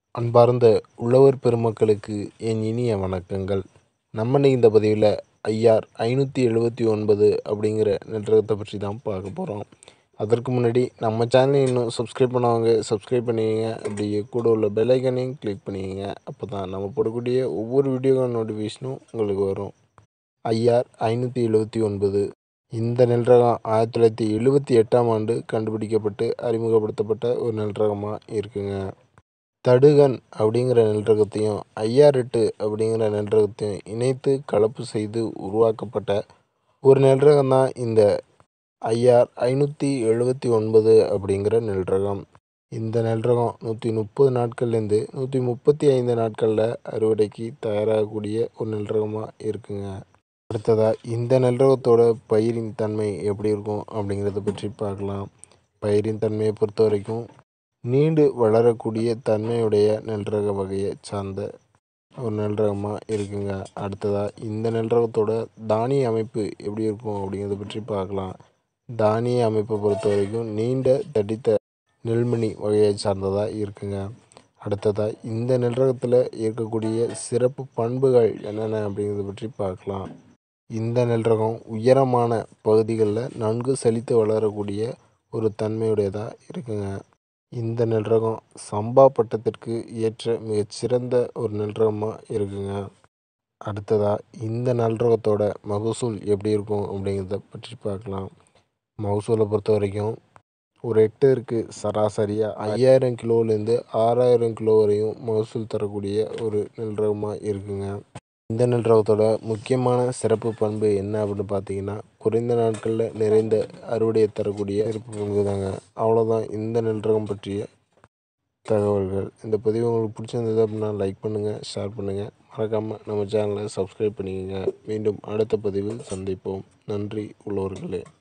அன்பார்ந்த உழவர் பெருமக்களுக்கு என் இனிய வணக்கங்கள் நம்ம இன்னைக்கு இந்த பதிவில் ஐஆர் ஐநூற்றி எழுபத்தி ஒன்பது அப்படிங்கிற நெட்ரகத்தை பற்றி தான் பார்க்க போகிறோம் அதற்கு முன்னாடி நம்ம சேனலை இன்னும் சப்ஸ்கிரைப் பண்ணவங்க சப்ஸ்கிரைப் பண்ணிக்கங்க அப்படியே கூட உள்ள பெல் ஐக்கனையும் கிளிக் பண்ணிக்கங்க அப்போ தான் நம்ம போடக்கூடிய ஒவ்வொரு வீடியோ நோட்டிஃபிகேஷனும் உங்களுக்கு வரும் ஐஆர் ஐநூற்றி எழுபத்தி ஒன்பது இந்த நெல் ரகம் ஆயிரத்தி தொள்ளாயிரத்தி எழுபத்தி எட்டாம் ஆண்டு கண்டுபிடிக்கப்பட்டு அறிமுகப்படுத்தப்பட்ட ஒரு நெல் ரகமாக இருக்குங்க தடுகன் அப்படிங்கிற நெல் ரகத்தையும் ஐஆர் எட்டு அப்படிங்கிற நெல் ரகத்தையும் இணைத்து கலப்பு செய்து உருவாக்கப்பட்ட ஒரு நெல் ரகம் தான் இந்த ஐஆர் ஐநூற்றி எழுபத்தி ஒன்பது அப்படிங்கிற நெல் ரகம் இந்த நெல் ரகம் நூற்றி முப்பது நாட்கள்லேருந்து நூற்றி முப்பத்தி ஐந்து நாட்களில் அறுவடைக்கு தயாராகக்கூடிய ஒரு நெல் ரகமாக இருக்குங்க அடுத்ததாக இந்த நெல் ரகத்தோட பயிரின் தன்மை எப்படி இருக்கும் அப்படிங்கிறத பற்றி பார்க்கலாம் பயிரின் தன்மையை பொறுத்த வரைக்கும் நீண்டு வளரக்கூடிய தன்மையுடைய நெல் ரக வகையை சார்ந்த ஒரு நெல் ரகமாக இருக்குங்க அடுத்ததாக இந்த நெல் ரகத்தோட தானிய அமைப்பு எப்படி இருக்கும் அப்படிங்கிறத பற்றி பார்க்கலாம் தானிய அமைப்பை பொறுத்த வரைக்கும் நீண்ட தடித்த நெல்மணி வகையை சார்ந்ததாக இருக்குங்க அடுத்ததாக இந்த நெல் ரகத்தில் இருக்கக்கூடிய சிறப்பு பண்புகள் என்னென்ன அப்படிங்கிறத பற்றி பார்க்கலாம் இந்த நெல் ரகம் உயரமான பகுதிகளில் நன்கு செழித்து வளரக்கூடிய ஒரு தன்மையுடையதாக இருக்குங்க இந்த நெல் ரகம் சம்பா பட்டத்திற்கு ஏற்ற மிகச்சிறந்த ஒரு நெல் ரகமாக இருக்குங்க அடுத்ததாக இந்த நெல் ரகத்தோட மகசூல் எப்படி இருக்கும் அப்படிங்கிறத பற்றி பார்க்கலாம் மகசூலை பொறுத்த வரைக்கும் ஒரு ஹெக்டேருக்கு சராசரியாக ஐயாயிரம் கிலோலேருந்து ஆறாயிரம் கிலோ வரையும் மகசூல் தரக்கூடிய ஒரு நெல் ரகமாக இருக்குங்க இந்த நெல் ரகத்தோட முக்கியமான சிறப்பு பண்பு என்ன அப்படின்னு பார்த்தீங்கன்னா குறைந்த நாட்களில் நிறைந்த அறுவடையை தரக்கூடிய சிறப்பு பண்பு தாங்க அவ்வளோதான் இந்த நெல் ரகம் பற்றிய தகவல்கள் இந்த பதிவு உங்களுக்கு பிடிச்சிருந்தது அப்படின்னா லைக் பண்ணுங்கள் ஷேர் பண்ணுங்கள் மறக்காமல் நம்ம சேனலை சப்ஸ்கிரைப் பண்ணிக்கோங்க மீண்டும் அடுத்த பதிவில் சந்திப்போம் நன்றி உள்ளவர்களே